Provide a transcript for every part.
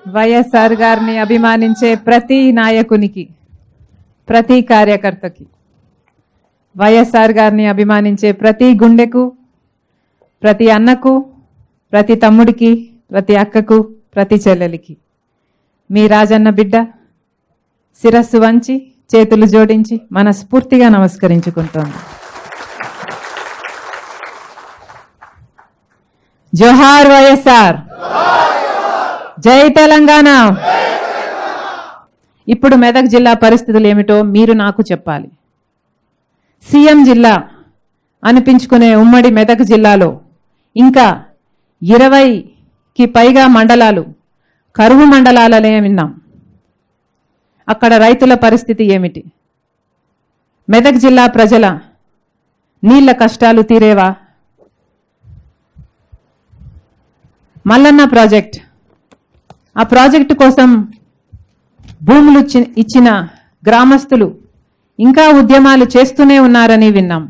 వైఎస్ఆర్ గారిని అభిమానించే ప్రతి నాయకునికి ప్రతి కార్యకర్తకి వైఎస్ఆర్ గారిని అభిమానించే ప్రతి గుండెకు ప్రతి అన్నకు ప్రతి తమ్ముడికి ప్రతి అక్కకు ప్రతి చెల్లెలికి మీ రాజన్న బిడ్డ శిరస్సు వంచి చేతులు జోడించి మనస్ఫూర్తిగా నమస్కరించుకుంటోంది జోహార్ వైఎస్ఆర్ జై తెలంగాణ ఇప్పుడు మెదక్ జిల్లా పరిస్థితులు ఏమిటో మీరు నాకు చెప్పాలి సీఎం జిల్లా అనిపించుకునే ఉమ్మడి మెదక్ జిల్లాలో ఇంకా ఇరవైకి పైగా మండలాలు కరువు మండలాలనే విన్నాం అక్కడ రైతుల పరిస్థితి ఏమిటి మెదక్ జిల్లా ప్రజల నీళ్ల కష్టాలు తీరేవా మల్లన్న ప్రాజెక్ట్ ఆ ప్రాజెక్టు కోసం భూములు ఇచ్చి- ఇచ్చిన గ్రామస్తులు ఇంకా ఉద్యమాలు చేస్తూనే ఉన్నారని విన్నాం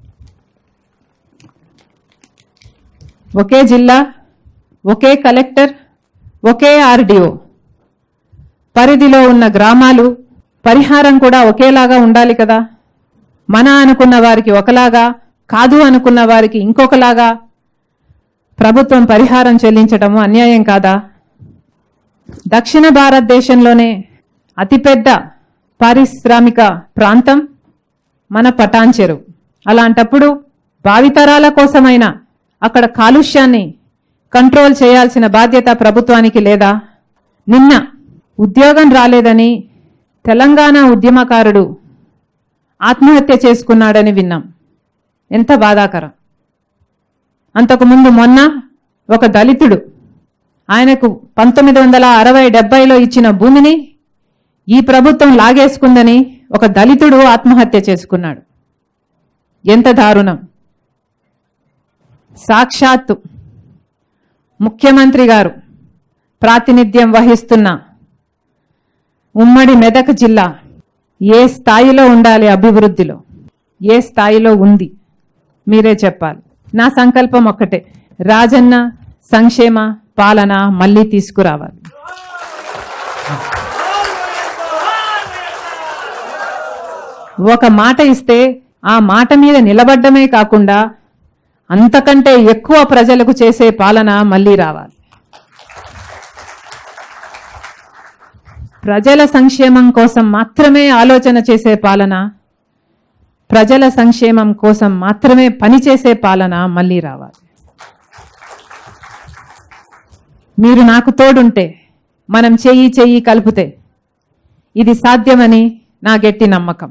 ఒకే జిల్లా ఒకే కలెక్టర్ ఒకే ఆర్డీఓ పరిధిలో ఉన్న గ్రామాలు పరిహారం కూడా ఒకేలాగా ఉండాలి కదా మన అనుకున్న వారికి ఒకలాగా కాదు అనుకున్న వారికి ఇంకొకలాగా ప్రభుత్వం పరిహారం చెల్లించటము అన్యాయం కాదా దక్షిణ భారతదేశంలోనే అతిపెద్ద పారిశ్రామిక ప్రాంతం మన పటాన్ చెరువు అలాంటప్పుడు భావితరాల కోసమైనా అక్కడ కాలుష్యాన్ని కంట్రోల్ చేయాల్సిన బాధ్యత ప్రభుత్వానికి లేదా నిన్న ఉద్యోగం రాలేదని తెలంగాణ ఉద్యమకారుడు ఆత్మహత్య చేసుకున్నాడని విన్నాం ఎంత బాధాకరం అంతకుముందు మొన్న ఒక దళితుడు ఆయనకు పంతొమ్మిది వందల అరవై డెబ్బైలో ఇచ్చిన భూమిని ఈ ప్రభుత్వం లాగేసుకుందని ఒక దళితుడు ఆత్మహత్య చేసుకున్నాడు ఎంత దారుణం సాక్షాత్తు ముఖ్యమంత్రి గారు ప్రాతినిధ్యం వహిస్తున్న ఉమ్మడి మెదక్ జిల్లా ఏ స్థాయిలో ఉండాలి అభివృద్ధిలో ఏ స్థాయిలో ఉంది మీరే చెప్పాలి నా సంకల్పం ఒక్కటే రాజన్న సంక్షేమ పాలన మళ్ళీ తీసుకురావాలి ఒక మాట ఇస్తే ఆ మాట మీద నిలబడ్డమే కాకుండా అంతకంటే ఎక్కువ ప్రజలకు చేసే పాలన మళ్ళీ రావాలి ప్రజల సంక్షేమం కోసం మాత్రమే ఆలోచన చేసే పాలన ప్రజల సంక్షేమం కోసం మాత్రమే పనిచేసే పాలన మళ్ళీ రావాలి మీరు నాకు తోడుంటే మనం చెయ్యి చెయ్యి కలిపితే ఇది సాధ్యమని నా గట్టి నమ్మకం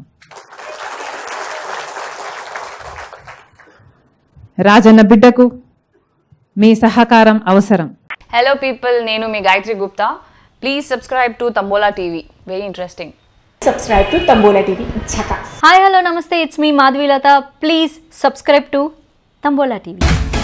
రాజన్న బిడ్డకు మీ సహకారం అవసరం హలో పీపుల్ నేను మీ Gayatri Gupta please subscribe to Tambola TV very interesting subscribe to Tambola TV. Chaka. Hi hello నమస్తే ఇట్స్ మీ Madhavilatha please subscribe to Tambola TV